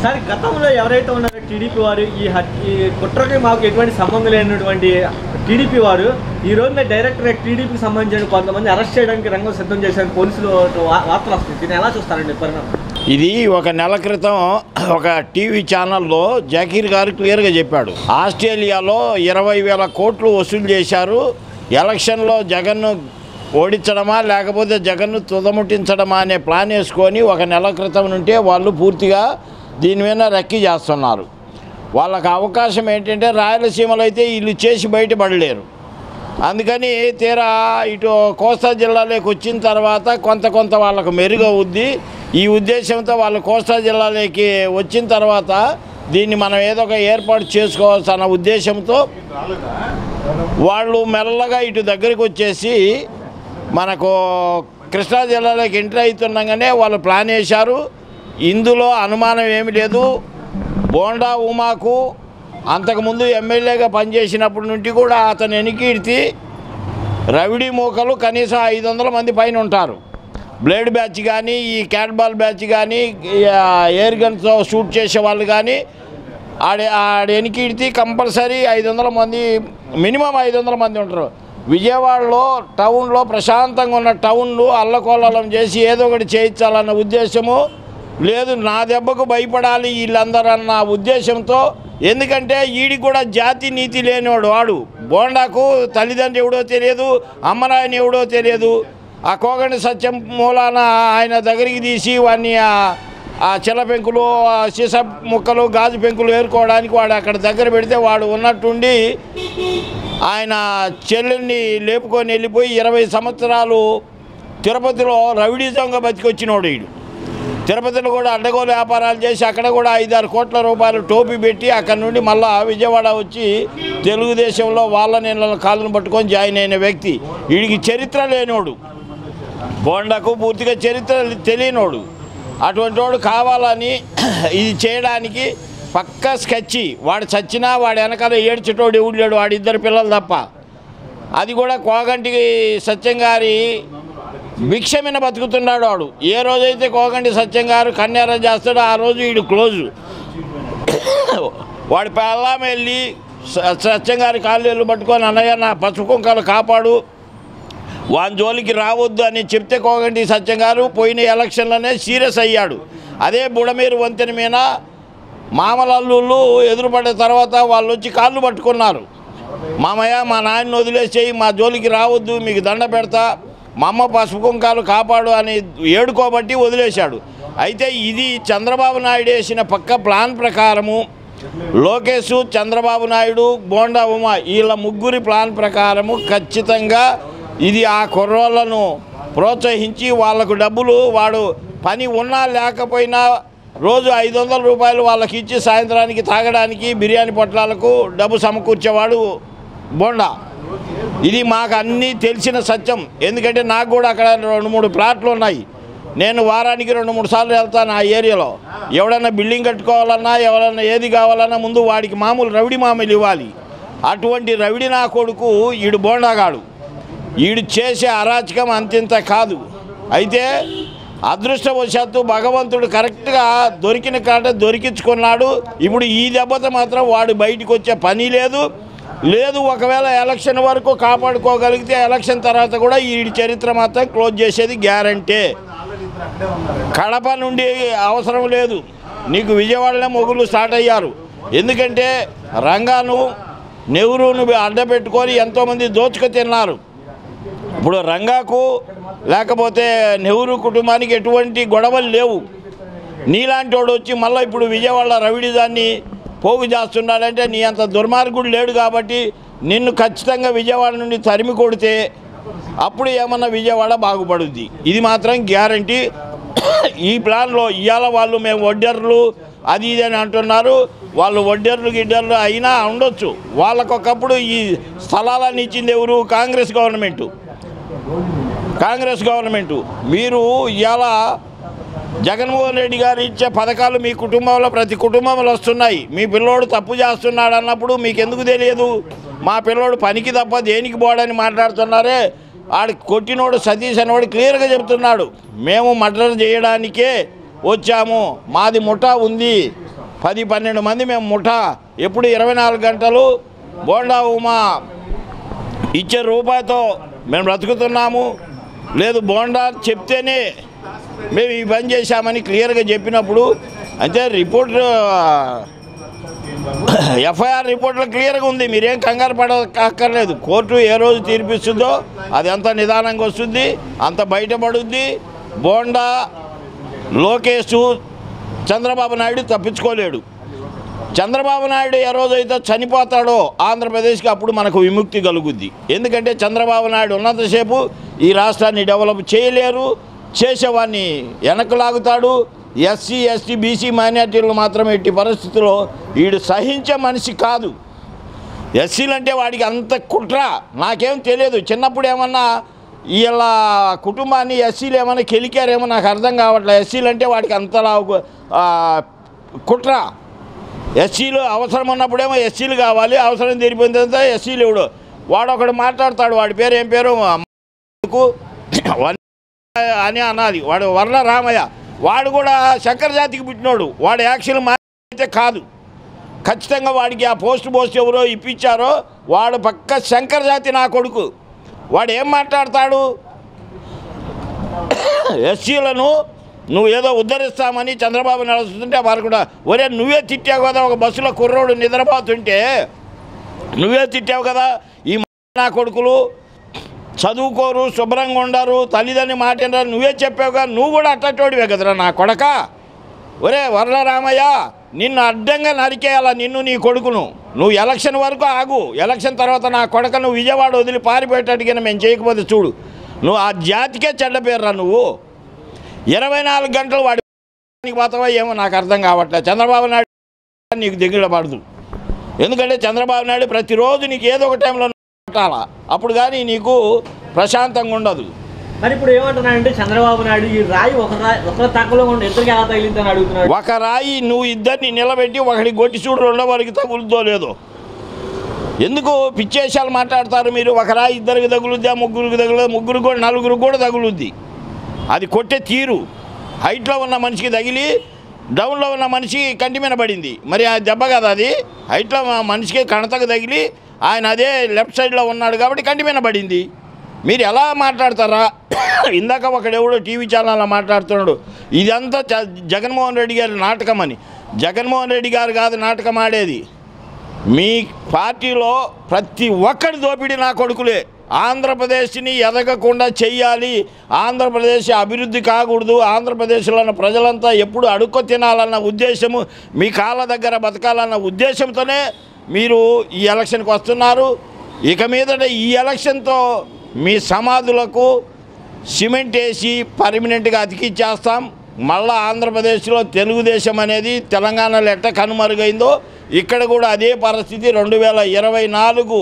Sir గతంలో ఎవరైతే ఉన్నారో టీడీపీ వారు ఈ హట్- ఈ కుట్రకి మాకు ఎటువంటి సంబంధం లేనటువంటి టీడీపీ వారు ఈ రోజున డైరెక్ట్గా టీడీపీకి సంబంధించిన కొంతమంది అరెస్ట్ చేయడానికి రంగం సిద్ధం చేశారు పోలీసులు వా- వార్తలు వస్తుంది దీన్ని ఎలా చూస్తారండి పరిణామం ఇది ఒక నెల క్రితం ఒక టీవీ ఛానల్లో జకీర్ గారు క్లియర్గా చెప్పాడు ఆస్ట్రేలియాలో ఇరవై వేల కోట్లు వసూలు చేశారు ఎలక్షన్లో జగన్ను ఓడించడమా లేకపోతే జగన్ను తుదముట్టించడమా అనే ప్లాన్ వేసుకొని ఒక నెల క్రితం నుంటే వాళ్ళు పూర్తిగా దీని మీద రెక్కి చేస్తున్నారు వాళ్ళకి అవకాశం ఏంటంటే రాయలసీమలో అయితే వీళ్ళు చేసి బయటపడలేరు అందుకని తీరా ఇటు కోస్తా జిల్లాలోకి వచ్చిన తర్వాత కొంత కొంత వాళ్ళకు మెరుగవుద్ది ఈ ఉద్దేశంతో వాళ్ళు కోస్తా జిల్లాలోకి వచ్చిన తర్వాత దీన్ని మనం ఏదో ఒక ఏర్పాటు చేసుకోవాల్సిన ఉద్దేశంతో వాళ్ళు మెల్లగా ఇటు దగ్గరికి వచ్చేసి మనకు కృష్ణా జిల్లాలోకి ఎంటర్ అవుతుండగానే వాళ్ళు ప్లాన్ వేశారు ఇందులో అనుమానం ఏమి లేదు బోండా ఉమాకు అంతకుముందు ఎమ్మెల్యేగా పనిచేసినప్పటి నుండి కూడా అతను ఎనికీర్తి రవిడి మూకలు కనీసం ఐదు వందల మంది పైన ఉంటారు బ్లేడ్ బ్యాచ్ కానీ ఈ క్యాట్ బాల్ బ్యాచ్ కానీ ఈ, ఆ, ఎయిర్ గన్తో షూట్ చేసే వాళ్ళు కానీ ఆడ ఆడ ఎనికీడితే కంపల్సరీ ఐదు వందల మంది మినిమం ఐదు వందల మంది ఉంటారు విజయవాడలో టౌన్లో ప్రశాంతంగా ఉన్న టౌన్లు అల్లకోలం చేసి ఏదో ఒకటి చేయించాలన్న ఉద్దేశము లేదు నా దెబ్బకు భయపడాలి వీళ్ళందరూ అన్న ఉద్దేశంతో ఎందుకంటే వీడికి కూడా జాతి నీతి లేనివాడు వాడు బోండాకు తల్లిదండ్రి ఎవడో తెలియదు అమ్మనాయన ఎవడో తెలియదు ఆ కోగండి సత్యం మూలాన ఆయన దగ్గరికి తీసి వాడిని ఆ- ఆ చిల్ల పెంకులు ఆ సీస ముక్కలు గాజు పెంకులు ఏరుకోవడానికి వాడు అక్కడ దగ్గర పెడితే వాడు ఉన్నట్టుండి ఆయన చెల్లెల్ని లేపుకొని వెళ్ళిపోయి ఇరవై సంవత్సరాలు తిరుపతిలో రవిడిజంగా బతికొచ్చినోడు వీడు తిరుపతిలో కూడా అడ్డగోలు వ్యాపారాలు చేసి అక్కడ కూడా ఐదారు కోట్ల రూపాయలు టోపీ పెట్టి అక్కడ నుండి మళ్ళా విజయవాడ వచ్చి తెలుగుదేశంలో వాళ్ళ నీళ్ళ కాళ్ళను పట్టుకొని జాయిన్ అయిన వ్యక్తి వీడికి చరిత్ర లేనోడు బోండాకు పూర్తిగా చరిత్ర తెలియనోడు అటువంటి వాడు కావాలని ఇది చేయడానికి పక్క స్కెచ్ వాడు చచ్చినా వాడు వెనకాల ఏడ్చేటోడు ఎవడు లేడు వాడి ఇద్దరు పిల్లలు తప్ప అది కూడా కోగంటికి సత్యం గారి భిక్ష మీద బతుకుతున్నాడు వాడు ఏ రోజైతే కోగంటి సత్యం గారు కన్యారం చేస్తాడో ఆ రోజు వీడు క్లోజు వాడి పెళ్ళాం వెళ్ళి స- సత్యం గారి కాళ్ళు పట్టుకొని అన్నయ్య నా పసుపు కుంకాలు కాపాడు వాని జోలికి రావద్దు అని చెప్తే కోగంటి సత్యం గారు పోయిన ఎలక్షన్లోనే సీరియస్ అయ్యాడు అదే బుడమేరు వంతెన మీద మామలల్లుళ్ళు ఎదురుపడ్డ తర్వాత వాళ్ళు వచ్చి కాళ్ళు పట్టుకున్నారు మామయ్య మా నాయన్ని వదిలేసేయి మా జోలికి రావద్దు మీకు దండ పెడతా మా అమ్మ పసుపు కుంకాలు కాపాడు అని ఏడుకోబట్టి వదిలేశాడు అయితే ఇది చంద్రబాబు నాయుడు వేసిన పక్క ప్లాన్ ప్రకారము లోకేష్ చంద్రబాబు నాయుడు బోండా ఉమ వీళ్ళ ముగ్గురి ప్లాన్ ప్రకారము ఖచ్చితంగా ఇది ఆ కుర్రోళ్ళను ప్రోత్సహించి వాళ్ళకు డబ్బులు వాడు పని ఉన్నా లేకపోయినా రోజు ఐదు వందల రూపాయలు వాళ్ళకి ఇచ్చి సాయంత్రానికి తాగడానికి బిర్యానీ పొట్లాలకు డబ్బు సమకూర్చేవాడు బోండా ఇది మాకు అన్నీ తెలిసిన సత్యం ఎందుకంటే నాకు కూడా అక్కడ రెండు మూడు ప్లాట్లు ఉన్నాయి నేను వారానికి రెండు మూడు సార్లు వెళ్తాను ఆ ఏరియాలో ఎవడన్నా బిల్డింగ్ కట్టుకోవాలన్నా ఎవరన్నా ఏది కావాలన్నా ముందు వాడికి మామూలు రవిడి మామూలు ఇవ్వాలి అటువంటి రవిడి నా కొడుకు ఈడు బోండాగాడు ఈడు చేసే అరాచకం అంతింత కాదు అయితే అదృష్టవశాత్తు భగవంతుడు కరెక్ట్గా దొరికిన కాట దొరికించుకున్నాడు ఇప్పుడు ఈ దెబ్బతో మాత్రం వాడు బయటికి వచ్చే పని లేదు లేదు ఒకవేళ ఎలక్షన్ వరకు కాపాడుకోగలిగితే ఎలక్షన్ తర్వాత కూడా ఈ చరిత్ర మాత్రం క్లోజ్ చేసేది గ్యారంటీ కడప నుండి అవసరం లేదు నీకు విజయవాడలో మొగులు స్టార్ట్ అయ్యారు ఎందుకంటే రంగాను నెహ్రూను అడ్డపెట్టుకొని ఎంతోమంది దోచుకు తిన్నారు ఇప్పుడు రంగాకు లేకపోతే నెహ్రూ కుటుంబానికి ఎటువంటి గొడవలు లేవు నీలాంటి వాడు వచ్చి మళ్ళీ ఇప్పుడు విజయవాడ రవిడి దాన్ని పోగు చేస్తున్నాడంటే నీ అంత దుర్మార్గుడు లేడు కాబట్టి నిన్ను ఖచ్చితంగా విజయవాడ నుండి తరిమి కొడితే అప్పుడు ఏమన్నా విజయవాడ బాగుపడుద్ది ఇది మాత్రం గ్యారంటీ ఈ ప్లాన్లో ఇవాళ వాళ్ళు మేము వడ్డర్లు అది ఇది అని అంటున్నారు వాళ్ళు వడ్డర్లు గిడ్డర్లు అయినా ఉండొచ్చు వాళ్ళకొకప్పుడు ఈ స్థలాలన్నీ ఇచ్చింది ఎవరు కాంగ్రెస్ గవర్నమెంటు కాంగ్రెస్ గవర్నమెంటు మీరు ఇవాళ జగన్మోహన్ రెడ్డి గారు ఇచ్చే పథకాలు మీ కుటుంబంలో ప్రతి కుటుంబంలో వస్తున్నాయి మీ పిల్లోడు తప్పు చేస్తున్నాడు అన్నప్పుడు మీకు ఎందుకు తెలియదు మా పిల్లోడు పనికి తప్ప దేనికి పోడని మాట్లాడుతున్నారే ఆడు కొట్టినోడు సతీష్ అనేవాడు క్లియర్గా చెప్తున్నాడు మేము మర్డర్ చేయడానికే వచ్చాము మాది ముఠా ఉంది పది పన్నెండు మంది మేము ముఠా ఎప్పుడు ఇరవై నాలుగు గంటలు బోండా ఉమా ఇచ్చే రూపాయితో మేము బ్రతుకుతున్నాము లేదు బోండా చెప్తేనే మేము ఈ పని చేశామని క్లియర్గా చెప్పినప్పుడు అంటే రిపోర్ట్ ఎఫ్ఐఆర్ రిపోర్ట్లో క్లియర్గా ఉంది మీరేం కంగారు పడ అక్కర్లేదు కోర్టు ఏ రోజు తీర్పిస్తుందో అది ఎంత నిదానంగా వస్తుంది అంత బయటపడుద్ది బోండా లోకేష్ చంద్రబాబు నాయుడు తప్పించుకోలేడు చంద్రబాబు నాయుడు ఏ రోజైతే చనిపోతాడో ఆంధ్రప్రదేశ్కి అప్పుడు మనకు విముక్తి కలుగుద్ది ఎందుకంటే చంద్రబాబు నాయుడు ఉన్నంతసేపు ఈ రాష్ట్రాన్ని డెవలప్ చేయలేరు చేసేవాడిని వెనక్కు లాగుతాడు ఎస్సీ ఎస్టీ బీసీ మైనార్టీలను మాత్రం ఎట్టి పరిస్థితుల్లో వీడు సహించే మనిషి కాదు ఎస్సీలు అంటే వాడికి అంత కుట్ర నాకేం తెలియదు చిన్నప్పుడు ఏమన్నా వీళ్ళ కుటుంబాన్ని ఎస్సీలు ఏమన్నా కెలికారేమో నాకు అర్థం కావట్లేదు ఎస్సీలు అంటే వాడికి అంతలా ఒక, ఆ, కుట్ర ఎస్సీలు అవసరం ఉన్నప్పుడేమో ఎస్సీలు కావాలి అవసరం తీరిపోయిన తర్వాత ఎస్సీలు ఇవ్వడు వాడు ఒకడు మాట్లాడతాడు వాడి పేరు ఏం పేరు కు వన్ అని అన్నది వాడు వర్ణ రామయ్య వాడు కూడా శంకర జాతికి పుట్టినోడు వాడు యాక్షన్ మా అయితే కాదు ఖచ్చితంగా వాడికి ఆ పోస్ట్ పోస్ట్ ఎవరో ఇప్పించారో వాడు పక్క శంకర జాతి నా కొడుకు వాడు ఏం మాట్లాడతాడు ఎస్సీలను నువ్వు ఏదో ఉద్ధరిస్తామని చంద్రబాబు నడుస్తుంటే వారు కూడా ఒరే నువ్వే తిట్టావు కదా ఒక బస్సులో కుర్రోడు నిద్రపోతుంటే నువ్వే తిట్టావు కదా ఈ నా కొడుకులు చదువుకోరు శుభ్రంగా ఉండరు తల్లిదండ్రి మాట వినరు. నువ్వే చెప్పావుగా నువ్వు కూడా అట్టటోడివే కదరా నా కొడక ఒరే వరలరామయ్య నిన్ను అడ్డంగా నరికేయాల నిన్ను నీ కొడుకును నువ్వు ఎలక్షన్ వరకు ఆగు ఎలక్షన్ తర్వాత నా కొడక నువ్వు విజయవాడ వదిలి పారిపోయేటట్టుగా మేము చేయకపోతే చూడు నువ్వు ఆ జాతికే చెడ్డ పేరురా నువ్వు ఇరవై నాలుగు గంటలు వాడి నీకు పోతావా ఏమో నాకు అర్థం కావట్లేదు చంద్రబాబు నాయుడు నీకు దిగులు పడదు ఎందుకంటే చంద్రబాబు నాయుడు ప్రతిరోజు నీకు ఏదో ఒక టైంలో పెట్టాలా అప్పుడు కానీ నీకు ప్రశాంతంగా ఉండదు మరి ఇప్పుడు ఏమంటున్నాడంటే చంద్రబాబు నాయుడు ఈ రాయి ఒక రాయి ఒక తక్కువలో ఉండి ఇద్దరికి ఎలా తగిలిందని అడుగుతున్నాడు ఒక రాయి నువ్వు ఇద్దరిని నిలబెట్టి ఒకటి గొట్టి చూడు రెండో వారికి తగులుతో లేదో ఎందుకు పిచ్చేషాలు మాట్లాడతారు మీరు ఒక రాయి ఇద్దరికి తగులుద్దా ముగ్గురికి తగులుద్దా ముగ్గురు కూడా నలుగురు కూడా తగులుద్ది అది కొట్టే తీరు హైట్లో ఉన్న మనిషికి తగిలి డౌన్లో ఉన్న మనిషి కంటి మీద పడింది మరి ఆ దెబ్బ కదా అది హైట్లో ఉన్న మనిషికి కణతకు తగిలి ఆయన అదే లెఫ్ట్ సైడ్లో ఉన్నాడు కాబట్టి కంటి మీద పడింది మీరు ఎలా మాట్లాడతారా ఇందాక ఒకడెవడో టీవీ ఛానల్లో మాట్లాడుతున్నాడు ఇదంతా జ- జగన్మోహన్ రెడ్డి గారి నాటకం అని జగన్మోహన్ రెడ్డి గారు కాదు నాటకం ఆడేది మీ పార్టీలో ప్రతి ఒక్కడి దోపిడీ నా కొడుకులే ఆంధ్రప్రదేశ్ని ఎదగకుండా చెయ్యాలి ఆంధ్రప్రదేశ్ అభివృద్ధి కాకూడదు ఆంధ్రప్రదేశ్లో ఉన్న ప్రజలంతా ఎప్పుడు అడుక్కు తినాలన్న ఉద్దేశము మీ కాళ్ళ దగ్గర బతకాలన్న ఉద్దేశంతోనే మీరు ఈ ఎలక్షన్కి వస్తున్నారు ఇక మీదట ఈ ఎలక్షన్తో మీ సమాధులకు సిమెంట్ వేసి పర్మనెంట్గా అతికిచ్చేస్తాం మళ్ళా ఆంధ్రప్రదేశ్లో తెలుగుదేశం అనేది తెలంగాణలో ఎట్ట కనుమరుగైందో ఇక్కడ కూడా అదే పరిస్థితి రెండు వేల ఇరవై నాలుగు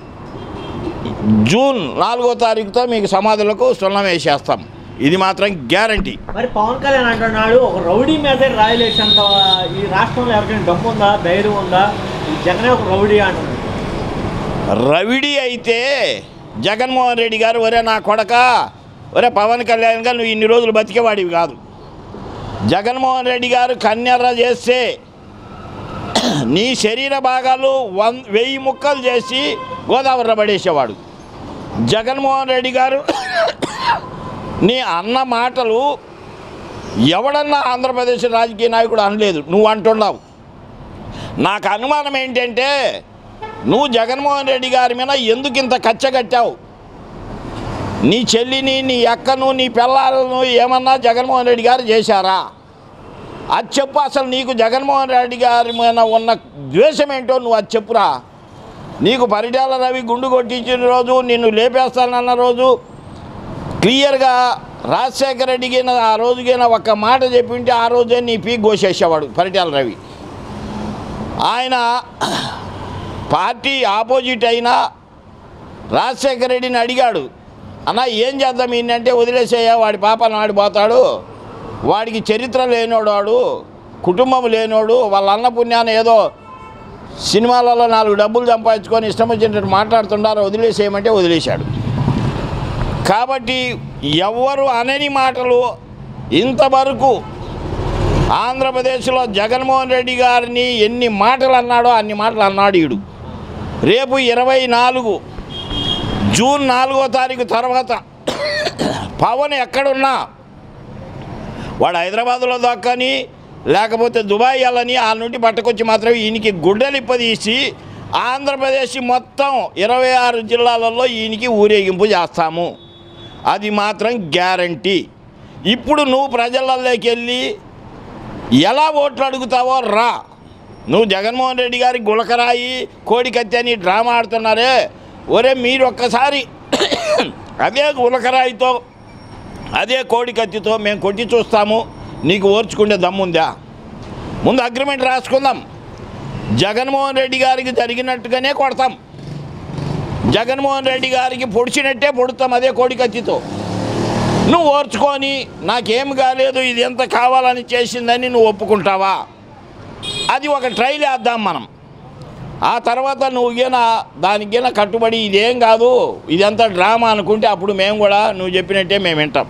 జూన్ నాలుగో తారీఖుతో మీకు సమాధులకు సున్నం వేసేస్తాం ఇది మాత్రం గ్యారంటీ మరి పవన్ కళ్యాణ్ అంటున్నాడు ఒక రౌడీ మీదే రాయలేసంత ఈ రాష్ట్రంలో ఎవరికైనా దమ్ము ఉందా ధైర్యం ఉందా ఈ జగనే ఒక రౌడీ అంటున్నాడు రవిడి అయితే జగన్మోహన్ రెడ్డి గారు ఒరే నా కొడక ఒరే పవన్ కళ్యాణ్ గారు నువ్వు ఇన్ని రోజులు బతికేవాడివి కాదు జగన్మోహన్ రెడ్డి గారు కన్నెర్ర చేస్తే నీ శరీర భాగాలు వన్ వెయ్యి ముక్కలు చేసి గోదావరిలో పడేసేవాడు జగన్మోహన్ రెడ్డి గారు నీ అన్న మాటలు ఎవడన్నా ఆంధ్రప్రదేశ్ రాజకీయ నాయకుడు అనలేదు నువ్వు అంటున్నావు నాకు అనుమానం ఏంటంటే నువ్వు జగన్మోహన్ రెడ్డి గారి మీద ఎందుకు ఇంత కచ్చగట్టావు నీ చెల్లిని నీ అక్కను నీ పిల్లలను ఏమన్నా జగన్మోహన్ రెడ్డి గారు చేశారా అది చెప్పు అసలు నీకు జగన్మోహన్ రెడ్డి గారి మీద ఉన్న ద్వేషం ఏంటో నువ్వు అది చెప్పురా నీకు పరిటాల రవి గుండు కొట్టించిన రోజు నిన్ను లేపేస్తానన్న రోజు క్లియర్గా రాజశేఖర రెడ్డికి ఆ రోజుకైనా ఒక్క మాట చెప్పింటే ఆ రోజే నీ పీక్ కోసేసేవాడు పరిటాల రవి ఆయన పార్టీ ఆపోజిట్ అయినా రాజశేఖర రెడ్డిని అడిగాడు అన్న ఏం చేద్దాం ఈయనంటే వదిలేసేయ వాడి పాపను వాడి పోతాడు వాడికి చరిత్ర లేనోడు వాడు కుటుంబం లేనోడు వాళ్ళ అన్న పుణ్యాన్ని ఏదో సినిమాలలో నాలుగు డబ్బులు సంపాదించుకొని ఇష్టం వచ్చినట్టు మాట్లాడుతుండారో వదిలేసేయమంటే వదిలేశాడు కాబట్టి ఎవ్వరు అనని మాటలు ఇంతవరకు ఆంధ్రప్రదేశ్లో జగన్మోహన్ రెడ్డి గారిని ఎన్ని మాటలు అన్నాడో అన్ని మాటలు అన్నాడు ఈడు రేపు ఇరవై నాలుగు జూన్ నాలుగో తారీఖు తర్వాత పవన్ ఎక్కడున్నా వాడు హైదరాబాద్లో దక్కని లేకపోతే దుబాయ్ వెళ్ళని ఆ నుండి పట్టుకొచ్చి మాత్రం ఈయనకి గుడ్డలిప్పదీసి ఆంధ్రప్రదేశ్ మొత్తం ఇరవై ఆరు జిల్లాలలో ఈయనకి ఊరేగింపు చేస్తాము అది మాత్రం గ్యారంటీ ఇప్పుడు నువ్వు ప్రజలలోకి వెళ్ళి ఎలా ఓట్లు అడుగుతావో రా నువ్వు జగన్మోహన్ రెడ్డి గారి గులకరాయి కోడికత్తి అని డ్రామా ఆడుతున్నారే ఒరే మీరు ఒక్కసారి అదే గులకరాయితో అదే కోడి కత్తితో మేము కొట్టి చూస్తాము నీకు ఓర్చుకునే దమ్ముందా ముందు అగ్రిమెంట్ రాసుకుందాం జగన్మోహన్ రెడ్డి గారికి జరిగినట్టుగానే కొడతాం జగన్మోహన్ రెడ్డి గారికి పొడిచినట్టే పొడుతాం అదే కోడి కత్తితో నువ్వు ఓర్చుకొని నాకేం కాలేదు ఇది ఎంత కావాలని చేసిందని నువ్వు ఒప్పుకుంటావా అది ఒక ట్రైల్ వేద్దాం మనం ఆ తర్వాత నువ్వు గిన దానికి గిన కట్టుబడి ఇదేం కాదు ఇదంతా డ్రామా అనుకుంటే అప్పుడు మేము కూడా నువ్వు చెప్పినట్టే మేము వింటాం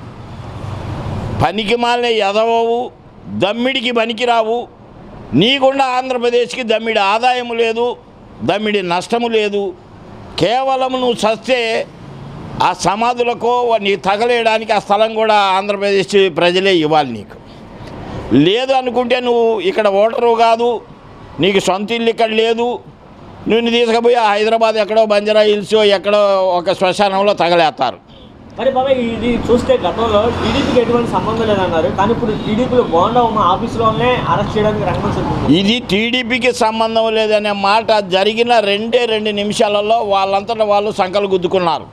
పనికి మాలిన ఎదవవు దమ్మిడికి పనికిరావు నీకుండా ఆంధ్రప్రదేశ్కి దమ్మిడి ఆదాయము లేదు దమ్మిడి నష్టము లేదు కేవలం నువ్వు చస్తే ఆ సమాధులకో నీ తగలేయడానికి ఆ స్థలం కూడా ఆంధ్రప్రదేశ్ ప్రజలే ఇవ్వాలి నీకు లేదు అనుకుంటే నువ్వు ఇక్కడ ఓటరు కాదు నీకు సొంత ఇల్లు ఇక్కడ లేదు నిన్ను తీసుకుపోయి ఆ హైదరాబాద్ ఎక్కడో బంజారా హిల్స్ ఎక్కడో ఒక శ్మశానంలో తగలేస్తారు మరి బాబాయ్ ఇది చూస్తే గతంలో టీడీపీకి ఎటువంటి సంబంధం లేదన్నారు కానీ ఇప్పుడు టీడీపీలో బోండా ఉన్న ఆఫీసులోనే అరెస్ట్ చేయడానికి రంగం సిద్ధం ఇది టీడీపీకి సంబంధం లేదనే మాట జరిగిన రెండే రెండు నిమిషాలలో వాళ్ళంతటా వాళ్ళు సంకలు గుద్దుకున్నారు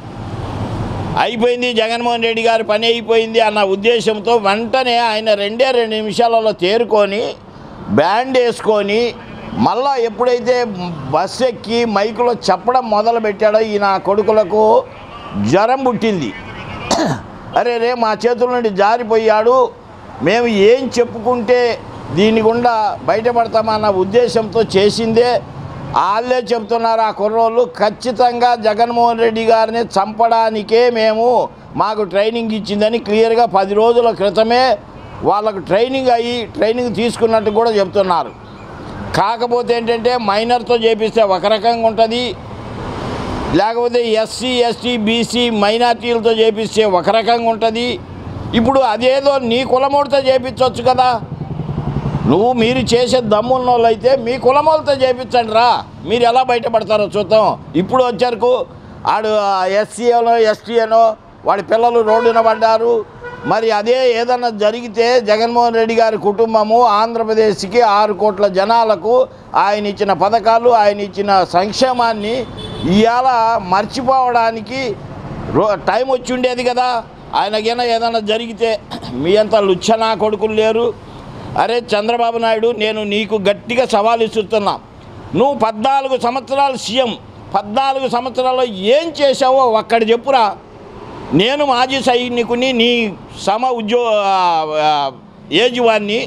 అయిపోయింది జగన్మోహన్ రెడ్డి గారి పని అయిపోయింది అన్న ఉద్దేశంతో వెంటనే ఆయన రెండే రెండు నిమిషాలలో తేరుకొని బ్యాండ్ వేసుకొని మళ్ళా ఎప్పుడైతే బస్ ఎక్కి మైకులో చెప్పడం మొదలు పెట్టాడో ఈ నా కొడుకులకు జ్వరం పుట్టింది అరే రే మా చేతుల నుండి జారిపోయాడు మేము ఏం చెప్పుకుంటే దీని గుండా బయటపడతామన్న ఉద్దేశంతో చేసిందే వాళ్ళే చెప్తున్నారు ఆ కుర్రోళ్ళు ఖచ్చితంగా జగన్మోహన్ రెడ్డి గారిని చంపడానికే మేము మాకు ట్రైనింగ్ ఇచ్చిందని క్లియర్గా పది రోజుల క్రితమే వాళ్ళకు ట్రైనింగ్ అయ్యి ట్రైనింగ్ తీసుకున్నట్టు కూడా చెప్తున్నారు కాకపోతే ఏంటంటే మైనర్తో చేపిస్తే ఒక రకంగా ఉంటుంది లేకపోతే ఎస్సీ ఎస్టీ బీసీ మైనార్టీలతో చేపిస్తే ఒక రకంగా ఉంటుంది ఇప్పుడు అదేదో నీ కులమోడితో చేపించవచ్చు కదా నువ్వు మీరు చేసే దమ్మున్న వాళ్ళు అయితే మీ కులమోళ్ళతో చేపించండి రా మీరు ఎలా బయటపడతారో చూద్దాం ఇప్పుడు వచ్చారు ఆడు ఎస్సీ అనో ఎస్టీ అనో వాడి పిల్లలు రోడ్డున పడ్డారు మరి అదే ఏదన్నా జరిగితే జగన్మోహన్ రెడ్డి గారి కుటుంబము ఆంధ్రప్రదేశ్కి ఆరు కోట్ల జనాలకు ఆయన ఇచ్చిన పథకాలు ఆయన ఇచ్చిన సంక్షేమాన్ని ఇవాళ మర్చిపోవడానికి రో టైం వచ్చి ఉండేది కదా ఆయనకైనా ఏదైనా జరిగితే మీ అంత లుచ్చనా కొడుకులు లేరు అరే చంద్రబాబు నాయుడు నేను నీకు గట్టిగా సవాల్ ఇస్తున్నా నువ్వు పద్నాలుగు సంవత్సరాలు సీఎం పద్నాలుగు సంవత్సరాల్లో ఏం చేసావో ఒక్కడి చెప్పురా నేను మాజీ సైనికుని నీ సమ ఉద్యో ఆ, ఏజ్ వాడిని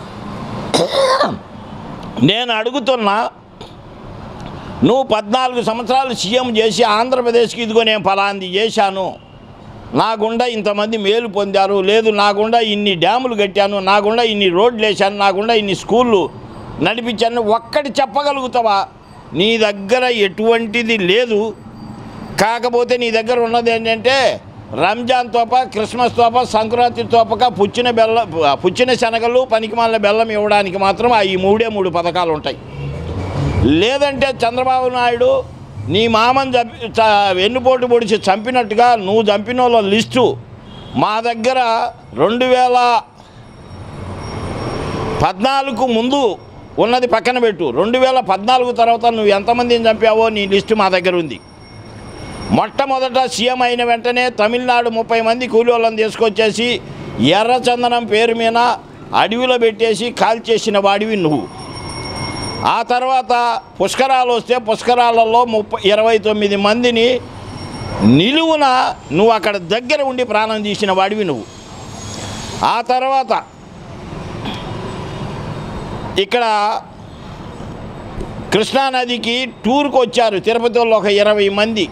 నేను అడుగుతున్నా నువ్వు పద్నాలుగు సంవత్సరాలు సీఎం చేసి ఆంధ్రప్రదేశ్కి ఇదిగో నేను ఫలాంది చేశాను నా గుండా ఇంతమంది మేలు పొందారు లేదు నా గుండా ఇన్ని డ్యాములు కట్టాను నా గుండా ఇన్ని రోడ్లు వేశాను నా గుండా ఇన్ని స్కూళ్ళు నడిపించాను ఒక్కటి చెప్పగలుగుతావా నీ దగ్గర ఎటువంటిది లేదు కాకపోతే నీ దగ్గర ఉన్నది ఏంటంటే రంజాన్ తోప క్రిస్మస్ తోప సంక్రాంతి తోపక పుచ్చిన బెల్లం పుచ్చిన శనగలు పనికిమాలిన బెల్లం ఇవ్వడానికి మాత్రం ఆ ఈ మూడే మూడు పథకాలు ఉంటాయి లేదంటే చంద్రబాబు నాయుడు నీ మామని చంపి చ- వెన్నుపోటు పొడిచి చంపినట్టుగా నువ్వు చంపిన వాళ్ళ లిస్టు మా దగ్గర రెండు వేల పద్నాలుగు ముందు ఉన్నది పక్కన పెట్టు రెండు వేల పద్నాలుగు తర్వాత నువ్వు ఎంతమందిని చంపావో నీ లిస్టు మా దగ్గర ఉంది మొట్టమొదట సీఎం అయిన వెంటనే తమిళనాడు ముప్పై మంది కూలి వాళ్ళని తీసుకొచ్చేసి ఎర్రచందనం పేరు మీద అడవిలో పెట్టేసి కాల్చేసిన వాడివి నువ్వు ఆ తర్వాత పుష్కరాలు వస్తే పుష్కరాలలో ముప్పై ఇరవై తొమ్మిది మందిని నిలువున నువ్వు అక్కడ దగ్గర ఉండి ప్రాణం తీసిన వాడివి నువ్వు ఆ తర్వాత ఇక్కడ కృష్ణానదికి టూర్కి వచ్చారు తిరుపతి వాళ్ళు ఒక ఇరవై మంది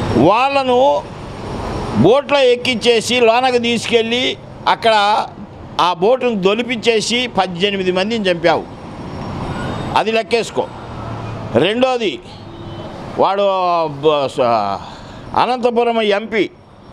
వాళ్ళను బోట్లో ఎక్కించేసి లోనకు తీసుకెళ్ళి అక్కడ ఆ బోటును దొలిపించేసి పద్దెనిమిది మందిని చంపావు అది లెక్కేసుకో రెండోది వాడు బ- స- అనంతపురం ఎంపీ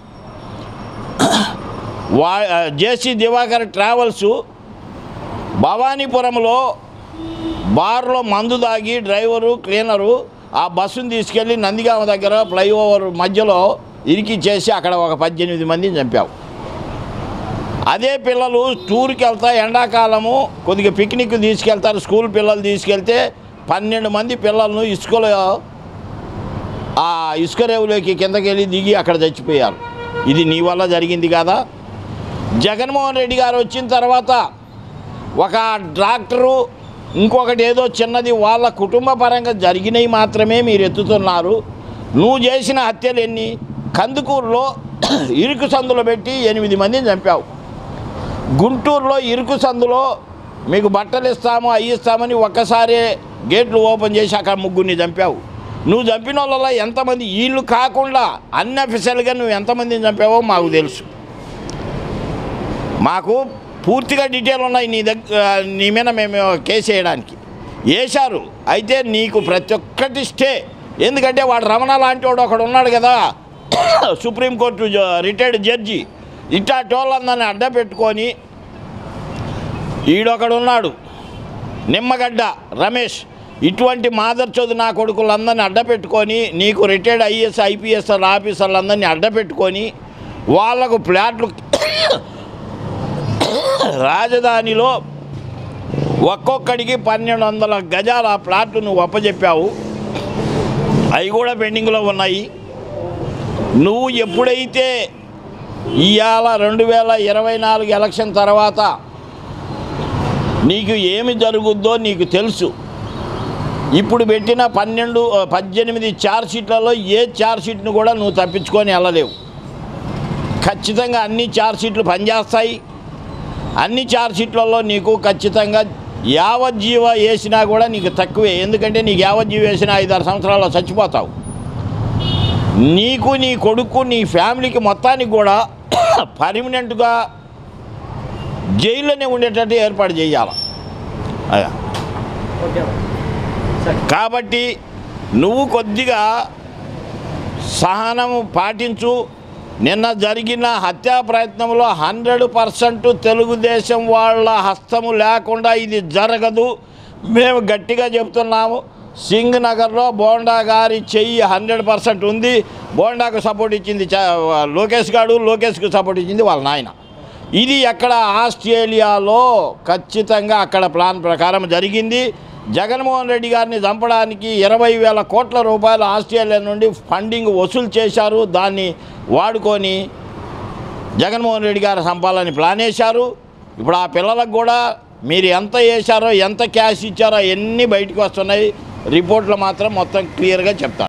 వా జేసీ దివాకర్ ట్రావెల్స్ భవానీపురంలో బార్లో మందు దాగి డ్రైవరు క్లీనరు ఆ బస్సును తీసుకెళ్ళి నందిగామ దగ్గర ఫ్లైఓవర్ మధ్యలో ఇరికి చేసి అక్కడ ఒక పద్దెనిమిది మందిని చంపావు అదే పిల్లలు టూర్కి వెళ్తా ఎండాకాలము కొద్దిగా పిక్నిక్ తీసుకెళ్తారు స్కూల్ పిల్లలు తీసుకెళ్తే పన్నెండు మంది పిల్లలను ఇసుకలో ఆ ఇసుక రేవులోకి కిందకి వెళ్ళి దిగి అక్కడ చచ్చిపోయారు ఇది నీ వల్ల జరిగింది కదా జగన్మోహన్ రెడ్డి గారు వచ్చిన తర్వాత ఒక డాక్టరు ఇంకొకటి ఏదో చిన్నది వాళ్ళ కుటుంబ పరంగా జరిగినవి మాత్రమే మీరు ఎత్తుతున్నారు నువ్వు చేసిన హత్యలు ఎన్ని కందుకూరులో ఇరుకు సందులో పెట్టి ఎనిమిది మందిని చంపావు గుంటూరులో ఇరుకు సందులో మీకు బట్టలు ఇస్తాము అవి ఇస్తామని ఒక్కసారే గేట్లు ఓపెన్ చేసి అక్కడ ముగ్గురిని చంపావు నువ్వు చంపిన వాళ్ళలో ఎంతమంది వీళ్ళు కాకుండా అన్అఫిషియల్గా నువ్వు ఎంతమందిని చంపావో మాకు తెలుసు మాకు పూర్తిగా డీటెయిల్ ఉన్నాయి నీ దగ్గర నీ మీద మేము కేసు వేయడానికి వేశారు అయితే నీకు ప్రతి ఒక్కటి స్టే ఎందుకంటే వాడు రమణ లాంటి వాడు ఒకడు ఉన్నాడు కదా సుప్రీంకోర్టు జ- రిటైర్డ్ జడ్జి ఇట్లాంటి వాళ్ళందరినీ అడ్డ పెట్టుకొని ఈడొకడు ఉన్నాడు నిమ్మగడ్డ రమేష్ ఇటువంటి మాదర్ చదువు నా కొడుకులందరినీ అడ్డపెట్టుకొని నీకు రిటైర్డ్ ఐఏఎస్ ఐపీఎస్ ఆఫీసర్లందరినీ అడ్డపెట్టుకొని వాళ్లకు ఫ్లాట్లు రాజధానిలో ఒక్కొక్కడికి పన్నెండు వందల గజాల ప్లాట్లు నువ్వు అప్పచెప్పావు అవి కూడా పెండింగ్లో ఉన్నాయి నువ్వు ఎప్పుడైతే ఇవాళ రెండు వేల ఇరవై నాలుగు ఎలక్షన్ తర్వాత నీకు ఏమి జరుగుద్దో నీకు తెలుసు ఇప్పుడు పెట్టిన పన్నెండు ఆ, పద్దెనిమిది చార్జ్ షీట్లలో ఏ చార్జ్ షీట్ను కూడా నువ్వు తప్పించుకొని వెళ్ళలేవు ఖచ్చితంగా అన్ని చార్జ్ షీట్లు పనిచేస్తాయి అన్ని చార్జ్ షీట్లలో నీకు ఖచ్చితంగా యావజ్జీవ వేసినా కూడా నీకు తక్కువే ఎందుకంటే నీకు యావజ్జీవ వేసినా ఐదారు సంవత్సరాల్లో చచ్చిపోతావు నీకు నీ కొడుకు నీ ఫ్యామిలీకి మొత్తానికి కూడా పర్మనెంట్గా జైల్లోనే ఉండేటట్టు ఏర్పాటు చేయాలి అయ్యా ఓకే సరే కాబట్టి నువ్వు కొద్దిగా సహనం పాటించు నిన్న జరిగిన హత్యా ప్రయత్నంలో హండ్రెడ్ పర్సెంట్ తెలుగుదేశం వాళ్ళ హస్తము లేకుండా ఇది జరగదు మేము గట్టిగా చెప్తున్నాము సింగ్ నగర్లో బోండా గారి చెయ్యి హండ్రెడ్ పర్సెంట్ ఉంది బోండాకు సపోర్ట్ ఇచ్చింది చ- లోకేష్ గారు లోకేష్కు సపోర్ట్ ఇచ్చింది వాళ్ళ నాయన ఇది ఎక్కడ ఆస్ట్రేలియాలో ఖచ్చితంగా అక్కడ ప్లాన్ ప్రకారం జరిగింది జగన్మోహన్ రెడ్డి గారిని చంపడానికి ఇరవై వేల కోట్ల రూపాయలు ఆస్ట్రేలియా నుండి ఫండింగ్ వసూలు చేశారు దాన్ని వాడుకొని జగన్మోహన్ రెడ్డి గారు చంపాలని ప్లాన్ వేశారు ఇప్పుడు ఆ పిల్లలకు కూడా మీరు ఎంత వేశారో ఎంత క్యాష్ ఇచ్చారో అన్నీ బయటకు వస్తున్నాయి రిపోర్ట్లు మాత్రం మొత్తం క్లియర్గా చెప్తాను